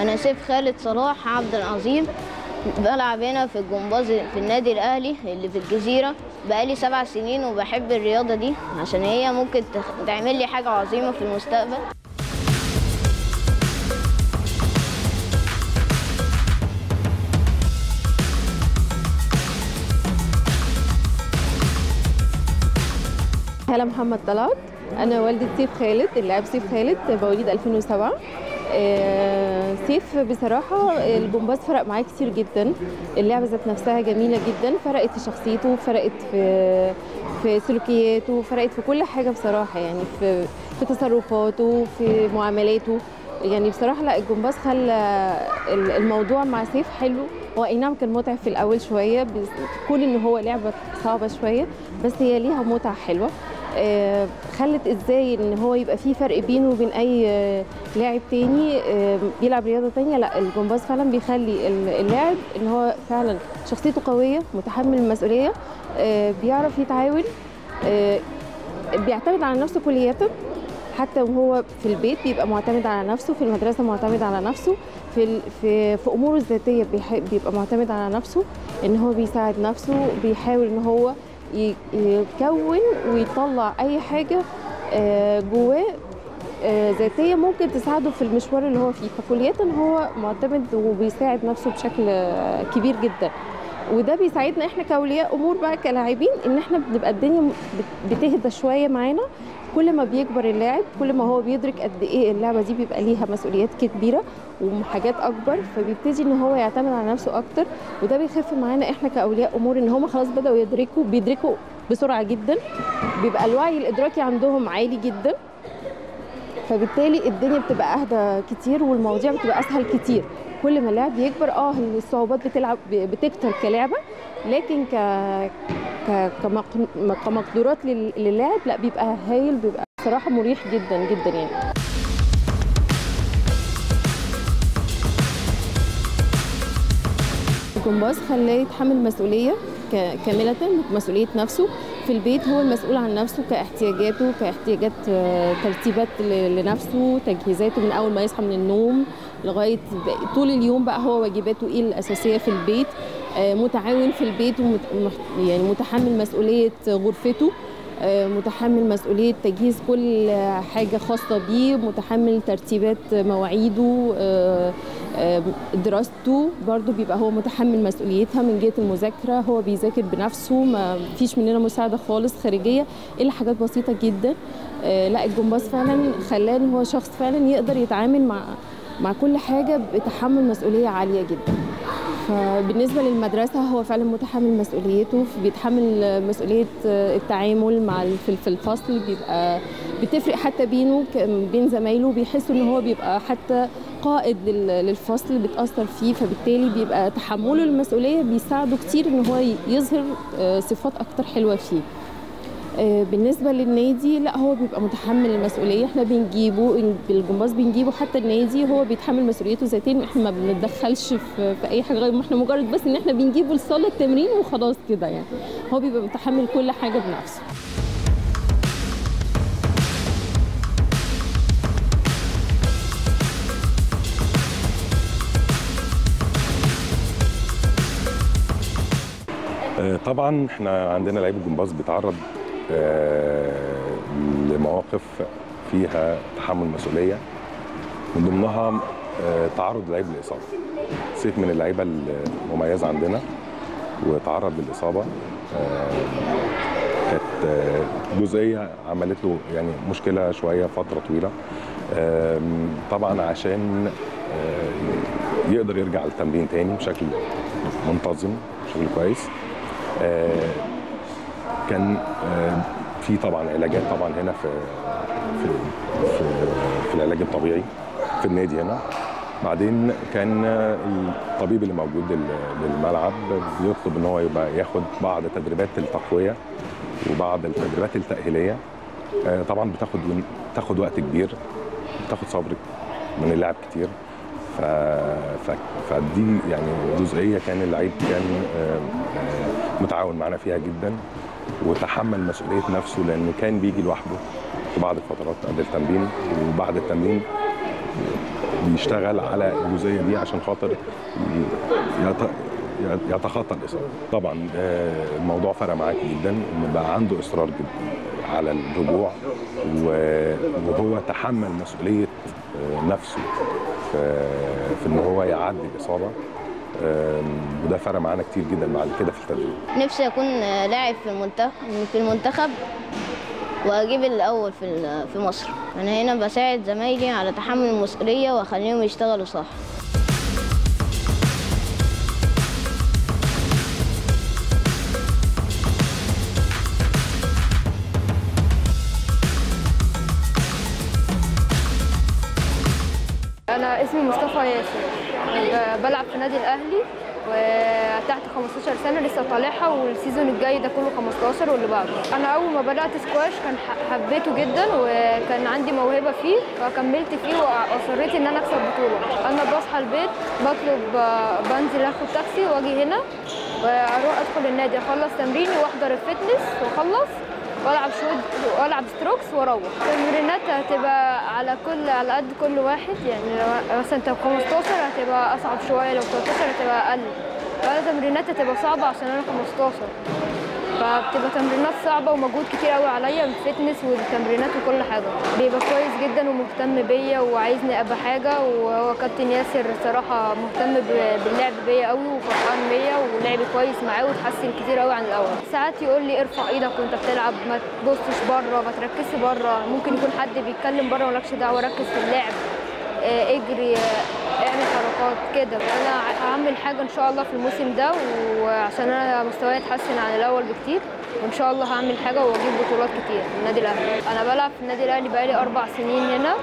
انا سيف خالد صلاح عبد العظيم بلعب هنا في الجمباز في النادي الاهلي اللي في الجزيره بقالي سبع سنين وبحب الرياضه دي عشان هي ممكن تخ- تعمل لي حاجه عظيمه في المستقبل هلا محمد طلعت انا والده سيف خالد اللاعب سيف خالد مواليد 2007 آه، سيف بصراحة الجمباز فرق معاه كتير جدا اللعبة ذات نفسها جميلة جدا فرقت في شخصيته فرقت في في سلوكياته فرقت في كل حاجة بصراحة يعني في في تصرفاته في معاملاته يعني بصراحة لا الجمباز خلى ال- الموضوع مع سيف حلو هو اي نعم كان متعب في الاول شوية بس كون ان هو لعبة صعبة شوية بس هي ليها متعة حلوة آه، خلت ازاي ان هو يبقى في فرق بينه وبين اي آه، لاعب تاني آه، بيلعب رياضه تانية لا الجمباز فعلا بيخلي ال- اللاعب ان هو فعلا شخصيته قويه متحمل المسؤوليه آه، بيعرف يتعاون آه، بيعتمد على نفسه كلية حتى وهو في البيت بيبقى معتمد على نفسه في المدرسه معتمد على نفسه في ال- في في اموره الذاتيه بيح- بيبقى معتمد على نفسه ان هو بيساعد نفسه بيحاول ان هو ي- يكون ويطلع اي حاجه آه، جواه آه، ذاتيه ممكن تساعده في المشوار اللي هو فيه فكلية هو معتمد وبيساعد نفسه بشكل آه، كبير جدا وده بيساعدنا احنا كاولياء امور بقى كلاعبين ان احنا بنبقى الدنيا بت- بتهدى شويه معانا كل ما بيكبر اللاعب كل ما هو بيدرك قد ايه اللعبه دي بيبقى ليها مسؤوليات كبيره وحاجات اكبر فبيبتدي ان هو يعتمد على نفسه اكتر وده بيخف معانا احنا كاولياء امور ان هم خلاص بداوا يدركوا بيدركوا بسرعه جدا بيبقى الوعي الادراكي عندهم عالي جدا فبالتالي الدنيا بتبقى اهدى كتير والمواضيع بتبقى اسهل كتير كل ما اللاعب يكبر اه الصعوبات بتلعب بتكتر كلعبه لكن ك ك كمق- كمقدورات لل- للاعب لا بيبقى هايل بيبقى صراحه مريح جدا جدا يعني الجمباز خلاه يتحمل مسؤوليه ك- كامله مسؤوليه نفسه في البيت هو المسؤول عن نفسه كاحتياجاته كاحتياجات آه، ترتيبات ل- لنفسه تجهيزاته من اول ما يصحى من النوم لغايه ب- طول اليوم بقى هو واجباته ايه الاساسيه في البيت آه، متعاون في البيت ومت... مح- يعني متحمل مسؤوليه غرفته آه، متحمل مسؤولية تجهيز كل حاجة خاصة بيه متحمل ترتيبات مواعيده آه، آه، دراسته برضو بيبقى هو متحمل مسؤوليتها من جهة المذاكرة هو بيذاكر بنفسه ما فيش مننا مساعدة خالص خارجية إلا حاجات بسيطة جدا آه، لا الجمباز فعلا خلاه إن هو شخص فعلا يقدر يتعامل مع مع كل حاجة بتحمل مسؤولية عالية جدا فبالنسبه للمدرسه هو فعلا متحمل مسؤوليته بيتحمل مسؤوليه التعامل مع ال- في في الفصل بيبقى بتفرق حتى بينه ك- بين زمايله بيحسوا ان هو بيبقى حتى قائد لل- للفصل بتاثر فيه فبالتالي بيبقى تحمله المسؤوليه بيساعده كتير ان هو ي- يظهر آه، صفات اكتر حلوه فيه آه، بالنسبه للنادي لا هو بيبقى متحمل المسؤوليه احنا بنجيبه إن- بالجمباز بنجيبه حتى النادي هو بيتحمل مسؤوليته ذاتيا واحنا ما بنتدخلش في, في اي حاجه غير ما احنا مجرد بس ان احنا بنجيبه لصاله التمرين وخلاص كده يعني هو بيبقى متحمل كل حاجه بنفسه آه، طبعا احنا عندنا لعيب الجمباز بيتعرض آه، لمواقف فيها تحمل مسؤوليه من ضمنها آه، تعرض لعيب للاصابه سيف من اللعيبه المميزه عندنا وتعرض للاصابه آه، كانت آه، جزئيه عملت له يعني مشكله شويه فتره طويله آم، طبعا عشان آه، يقدر يرجع التمرين تاني بشكل منتظم بشكل كويس آه، كان آه، في طبعا علاجات طبعا هنا في في في, في العلاج الطبيعي في النادي هنا بعدين كان آه، الطبيب اللي موجود لل- للملعب بيطلب ان هو يبقى ياخد بعض تدريبات التقويه وبعض التدريبات التاهيليه آه، طبعا بتاخد بتاخد وقت كبير بتاخد صبر من اللاعب كتير ف... ف... فدي يعني جزئيه كان اللعيب كان آه، آه، متعاون معنا فيها جدا وتحمل مسؤوليه نفسه لانه كان بيجي لوحده في بعض الفترات قبل التمرين وبعد التمرين بيشتغل على الجزئيه دي عشان خاطر يت- يتخطى الاصابه طبعا آه، الموضوع فرق معاك جدا ان بقى عنده اصرار جدا على الرجوع و- وهو تحمل مسؤوليه آه، نفسه في في ان هو يعدي الاصابه آم، وده فرق معانا كتير جدا بعد كده في التدريب نفسي اكون لاعب في المنتخب في المنتخب واجيب الاول في ال- في مصر انا هنا بساعد زمايلي على تحمل المسؤوليه واخليهم يشتغلوا صح انا اسمي مصطفى ياسر ب- بلعب في نادي الاهلي وتحت 15 سنه لسه طالعها والسيزون الجاي ده كله 15 واللي بعده انا اول ما بدات سكواش كان ح- حبيته جدا وكان عندي موهبه فيه فكملت فيه واصريت ان انا اكسب بطوله انا بصحى البيت بطلب آه، بنزل اخد تاكسي واجي هنا واروح ادخل النادي اخلص تمريني واحضر الفتنس واخلص والعب شوت والعب ستروكس واروح التمرينات هتبقى على كل على قد كل واحد يعني لو مثلا انت 15 هتبقى اصعب شويه لو 13 هتبقى اقل فانا تمرينات هتبقى صعبه عشان انا 15 فبتبقى تمرينات صعبه ومجهود كتير قوي عليا الفتنس والتمرينات وكل حاجه بيبقى كويس جدا ومهتم بيا وعايزني ابقى حاجه وهو كابتن ياسر صراحه مهتم ب- باللعب بيا قوي وفرحان بيا ولعبي كويس معاه وتحسن كتير قوي عن الاول ساعات يقول لي ارفع ايدك وانت بتلعب ما تبصش بره ما تركزش بره ممكن يكون حد بيتكلم بره مالكش دعوه ركز في اللعب آه، اجري آه، اعمل حركات كده انا ع- هعمل حاجه ان شاء الله في الموسم ده وعشان انا مستواي اتحسن عن الاول بكتير وان شاء الله هعمل حاجه واجيب بطولات كتير في النادي الاهلي انا بلعب في النادي الاهلي بقالي اربع سنين هنا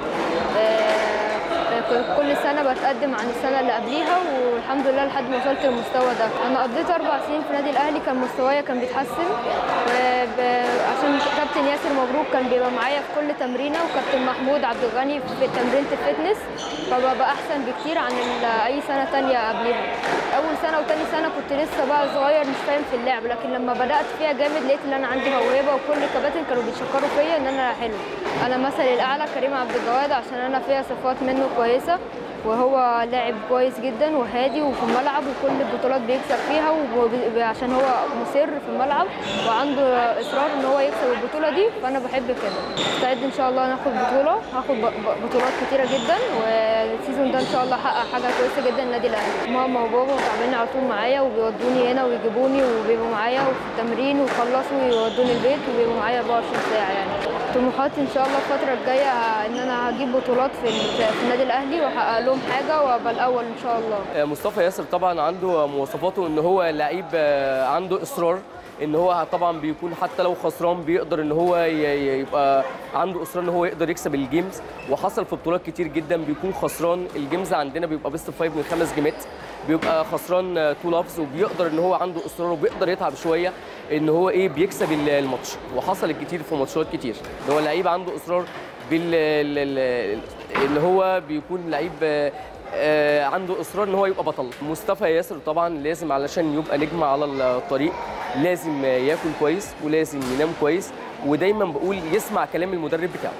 آه، ك- كل سنه بتقدم عن السنه اللي قبليها والحمد لله لحد ما وصلت للمستوى ده انا قضيت اربع سنين في النادي الاهلي كان مستوايا كان بيتحسن وب- عشان كابتن ياسر مبروك كان بيبقى معايا في كل تمرينه وكابتن محمود عبد الغني في تمرينه الفتنس فببقى احسن بكتير عن ال- اي سنه تانية قبليها اول سنه وتاني سنه كنت لسه بقى صغير مش فاهم في اللعب لكن لما بدات فيها جامد لقيت ان انا عندي موهبه وكل الكباتن كانوا بيشكروا فيا ان انا حلو انا مثلي الاعلى كريم عبد الجواد عشان انا فيها صفات منه كويسه وهو لاعب كويس جدا وهادي وفي الملعب وكل البطولات بيكسب فيها وعشان هو مصر في الملعب وعنده اصرار ان هو يكسب البطوله دي فانا بحب كده مستعد ان شاء الله ناخد بطوله هاخد ب- ب- بطولات كتيره جدا والسيزون ده ان شاء الله احقق حاجه كويسه جدا النادي الاهلي ماما وبابا متابعين على طول معايا وبيودوني هنا ويجيبوني وبيبقوا معايا وفي التمرين ويخلصوا ويودوني البيت وبيبقوا معايا 24 ساعه يعني طموحاتي ان شاء الله الفتره الجايه ان انا هجيب بطولات في في النادي الاهلي واحقق لهم حاجه وابقى الاول ان شاء الله مصطفى ياسر طبعا عنده مواصفاته ان هو لعيب آه، عنده اصرار ان هو طبعا بيكون حتى لو خسران بيقدر ان هو ي- ي- يبقى عنده اصرار ان هو يقدر يكسب الجيمز وحصل في بطولات كتير جدا بيكون خسران الجيمز عندنا بيبقى بيست فايف من خمس جيمات بيبقى خسران تو لافز وبيقدر ان هو عنده اصرار وبيقدر يتعب شويه ان هو ايه بيكسب ال- الماتش وحصلت كتير في ماتشات كتير ان هو لعيب عنده اصرار بال ال- ال- ان هو بيكون لعيب آه، آه، عنده اصرار ان هو يبقى بطل مصطفى ياسر طبعا لازم علشان يبقى نجم على الطريق لازم آه، ياكل كويس ولازم ينام كويس ودايما بقول يسمع كلام المدرب بتاعه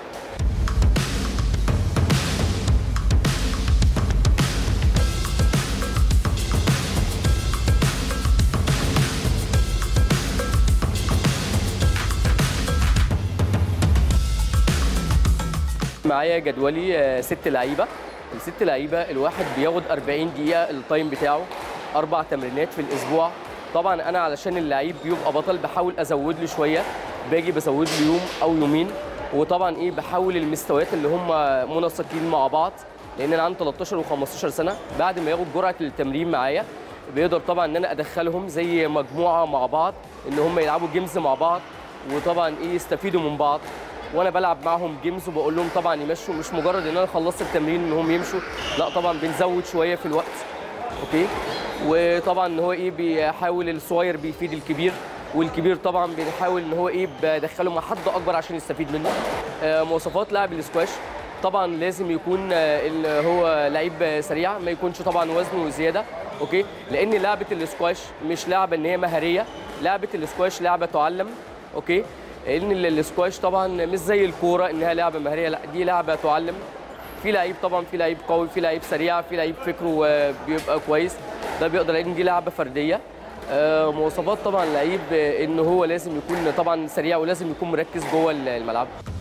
معايا جدولي آه، ست لعيبه الست لعيبه الواحد بياخد 40 دقيقه التايم بتاعه اربع تمرينات في الاسبوع طبعا انا علشان اللعيب بيبقى بطل بحاول ازود له شويه باجي بزود له يوم او يومين وطبعا ايه بحاول المستويات اللي هم منسقين مع بعض لان انا عندي 13 و15 سنه بعد ما ياخد جرعه التمرين معايا بيقدر طبعا ان انا ادخلهم زي مجموعه مع بعض ان هم يلعبوا جيمز مع بعض وطبعا ايه يستفيدوا من بعض وانا بلعب معاهم جيمز وبقول لهم طبعا يمشوا مش مجرد ان انا خلصت التمرين ان هم يمشوا لا طبعا بنزود شويه في الوقت اوكي وطبعا ان هو ايه بيحاول الصغير بيفيد الكبير والكبير طبعا بيحاول ان هو ايه بدخله مع حد اكبر عشان يستفيد منه آه، مواصفات لاعب الاسكواش طبعا لازم يكون آه، اللي هو لعيب سريع ما يكونش طبعا وزنه زياده اوكي لان لعبه الاسكواش مش لعبه ان هي مهاريه لعبه الاسكواش لعبه تعلم اوكي لان ال- الاسكواش طبعا مش زي الكوره انها لعبه مهاريه لا دي لعبه تعلم في لعيب طبعا في لعيب قوي في لعيب سريع في لعيب فكره آه، بيبقى كويس ده بيقدر لان دي لعبه فرديه آه، مواصفات طبعا لعيب آه، ان هو لازم يكون طبعا سريع ولازم يكون مركز جوه الملعب